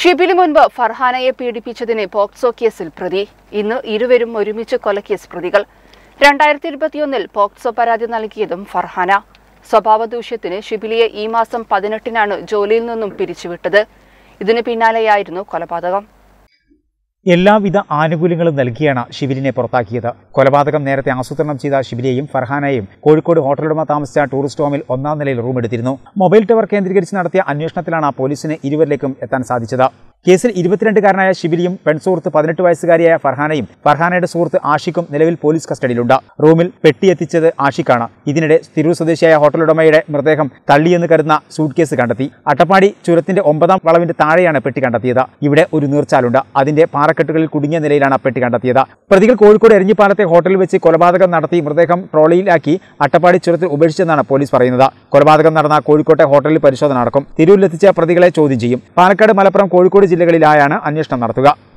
ഷിബിലു മുൻപ് ഫർഹാനയെ പീഡിപ്പിച്ചതിന് പോക്സോ കേസിൽ പ്രതി ഇന്ന് ഇരുവരും ഒരുമിച്ച് കൊലക്കേസ് പ്രതികൾ രണ്ടായിരത്തി ഇരുപത്തിയൊന്നിൽ പോക്സോ പരാതി നൽകിയതും ഫർഹാന സ്വഭാവ ദൂഷ്യത്തിന് ഷിബിലിയെ ഈ മാസം പതിനെട്ടിനാണ് ജോലിയിൽ നിന്നും പിരിച്ചുവിട്ടത് ഇതിന് പിന്നാലെയായിരുന്നു കൊലപാതകം എല്ലാവിധ ആനുകൂല്യങ്ങളും നൽകിയാണ് ഷിബിലിനെ പുറത്താക്കിയത് കൊലപാതകം നേരത്തെ ആസൂത്രണം ചെയ്ത ഷിബിലിയെയും ഫർഹാനെയും കോഴിക്കോട് ഹോട്ടലുടമ താമസിച്ച ടൂറിസ്റ്റ് ഹോമിൽ ഒന്നാം നിലയിൽ റൂം എടുത്തിരുന്നു മൊബൈൽ ടവർ കേന്ദ്രീകരിച്ച് നടത്തിയ അന്വേഷണത്തിലാണ് പോലീസിന് ഇരുവരിലേക്കും എത്താൻ സാധിച്ചത് കേസിൽ ഇരുപത്തിരണ്ടുകാരനായ ഷിബിലിയും പെൺസുഹൃത്ത് പതിനെട്ട് വയസ്സുകാരിയായ ഫർഹാനയും ഫർഹാനയുടെ സുഹൃത്ത് ആഷിഖും നിലവിൽ പോലീസ് കസ്റ്റഡിയിലുണ്ട് റൂമിൽ പെട്ടി എത്തിച്ചത് ആഷിഖാണ് ഇതിനിടെ തിരൂർ സ്വദേശിയായ ഹോട്ടലുടമയുടെ മൃതദേഹം തള്ളിയെന്ന് കരുതുന്ന സൂട്ട് കേസ് കണ്ടെത്തി അട്ടപ്പാടി ചുരത്തിന്റെ ഒമ്പതാം വളവിന്റെ താഴെയാണ് പെട്ടി കണ്ടെത്തിയത് ഇവിടെ ഒരു നീർച്ചാലുണ്ട് അതിന്റെ പാറക്കെട്ടുകളിൽ കുടുങ്ങിയ നിലയിലാണ് പെട്ടി കണ്ടെത്തിയത് പ്രതികൾ കോഴിക്കോട് എരഞ്ഞിപ്പാലത്തെ ഹോട്ടലിൽ വെച്ച് കൊലപാതകം നടത്തി മൃതദേഹം ട്രോളിയിലാക്കി അട്ടപ്പാടി ചുരത്തിൽ ഉപേക്ഷിച്ചെന്നാണ് പോലീസ് പറയുന്നത് കൊലപാതകം നടന്ന കോഴിക്കോട്ടെ ഹോട്ടലിൽ പരിശോധന നടക്കും തിരൂരിലെത്തിച്ച പ്രതികളെ ചോദ്യം ചെയ്യും പാലക്കാട് മലപ്പുറം കോഴിക്കോട് ജില്ലകളിലായാണ് അന്വേഷണം നടത്തുക